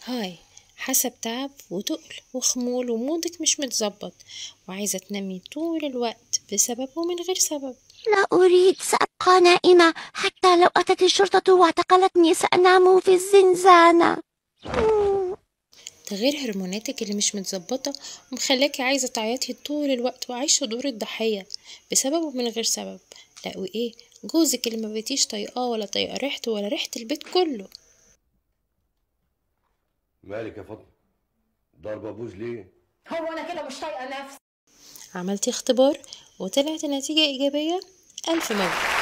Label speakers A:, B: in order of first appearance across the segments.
A: هاي حسب تعب وتقل وخمول ومودك مش متظبط وعايزة تنامي طول الوقت بسبب ومن غير سبب
B: لا أريد سأبقى نائمة حتى لو أتت الشرطة واعتقلتني سأنام في الزنزانة
A: تغيير هرموناتك اللي مش متظبطة ومخلاكي عايزة تعيطي طول الوقت وعايشة دور الضحية بسبب ومن غير سبب لا وإيه جوزك اللي ما بقيتيش طايقاه ولا طايقة ريحته ولا ريحة البيت كله
C: مالك يا فاطمه ضربه بوز ليه
D: هو انا كده مش طايقه نفسي
A: عملتي اختبار وطلعت النتيجة إيجابية ألف مبروك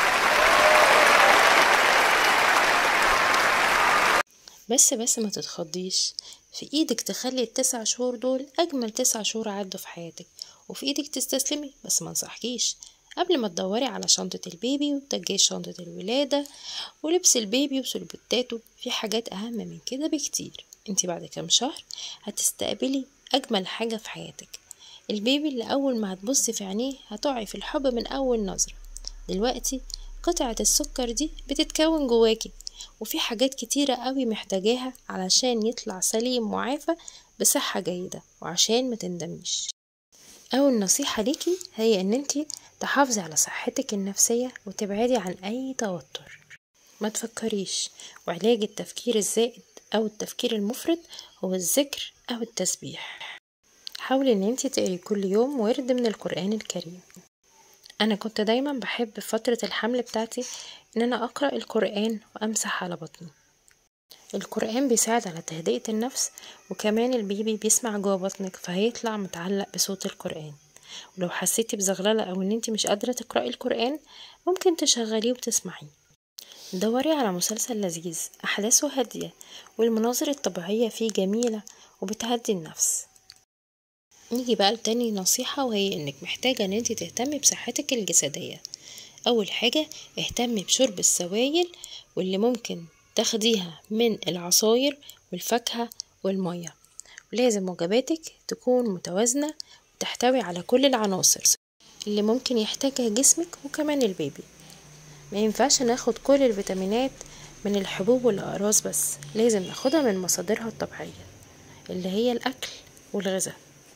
A: بس بس ما تتخضيش في ايدك تخلي التسع شهور دول اجمل تسع شهور عدوا في حياتك وفي ايدك تستسلمي بس ما انصحكيش قبل ما تدوري على شنطة البيبي وتجهيز شنطة الولادة ولبس البيبي وسلبتاته في حاجات أهم من كده بكتير انتي بعد كام شهر هتستقبلي أجمل حاجة في حياتك البيبي اللي أول ما هتبصي في عينيه هتقعي في الحب من أول نظرة دلوقتي قطعة السكر دي بتتكون جواكي وفي حاجات كتيرة قوي محتاجاها علشان يطلع سليم وعافى بصحة جيدة وعشان ما تندميش أول نصيحة ليكي هي إن انتي تحافظي على صحتك النفسية وتبعدي عن أي توتر ما تفكريش وعلاج التفكير الزائد أو التفكير المفرط هو الذكر أو التسبيح حاولي إن انتي تقري كل يوم ورد من القرآن الكريم أنا كنت دايما بحب في فترة الحمل بتاعتي إن أنا أقرأ القرآن وأمسح على بطني القرآن بيساعد على تهدئة النفس وكمان البيبي بيسمع جوه بطنك فهيطلع متعلق بصوت القرآن ولو حسيتي بزغللة أو إن انتي مش قادرة تقرأي القرآن ممكن تشغليه وتسمعيه دوري على مسلسل لذيذ أحداثه هادية والمناظر الطبيعية فيه جميلة وبتهدي النفس نيجي بقى لتاني نصيحة وهي إنك محتاجة إن انتي تهتمي بصحتك الجسدية أول حاجة اهتمي بشرب السوائل واللي ممكن تاخديها من العصاير والفاكهة والمية ولازم وجباتك تكون متوازنة وتحتوي على كل العناصر اللي ممكن يحتاجها جسمك وكمان البيبي ما ينفعش ناخد كل الفيتامينات من الحبوب والأقراص بس لازم ناخدها من مصادرها الطبيعية اللي هي الأكل والغذاء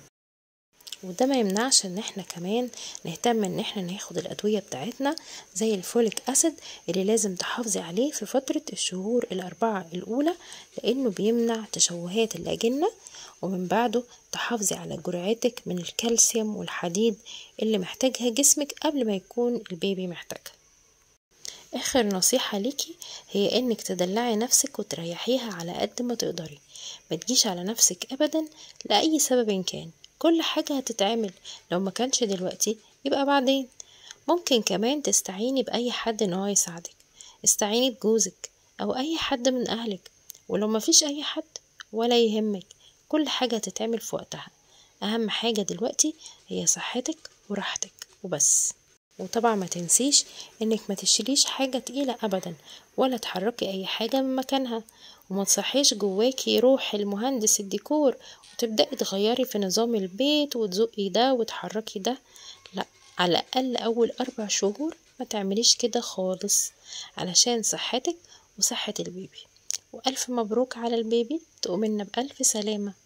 A: وده ما يمنعش ان احنا كمان نهتم ان احنا ناخد الادوية بتاعتنا زي الفوليك اسيد اللي لازم تحافظي عليه في فترة الشهور الاربعة الاولى لانه بيمنع تشوهات الاجنة ومن بعده تحافظي على جرعتك من الكالسيوم والحديد اللي محتاجها جسمك قبل ما يكون البيبي محتاجها اخر نصيحة ليكي هي انك تدلعي نفسك وتريحيها على قد ما تقدري ما تجيش على نفسك ابدا لأي سبب كان كل حاجة هتتعمل لو ما كانش دلوقتي يبقى بعدين ممكن كمان تستعيني بأي حد ان هو يساعدك استعيني بجوزك او اي حد من اهلك ولو ما فيش اي حد ولا يهمك كل حاجة هتتعمل في وقتها اهم حاجة دلوقتي هي صحتك وراحتك وبس وطبعا ما تنسيش انك ما تشيليش حاجة تقيلة ابدا ولا تحركي اي حاجة من مكانها وما تصحيش جواكي روح المهندس الديكور وتبدأي تغيري في نظام البيت وتزقي ده وتحركي ده لا على الأقل أول أربع شهور ما تعمليش كده خالص علشان صحتك وصحة البيبي وألف مبروك على البيبي تقومنا بألف سلامة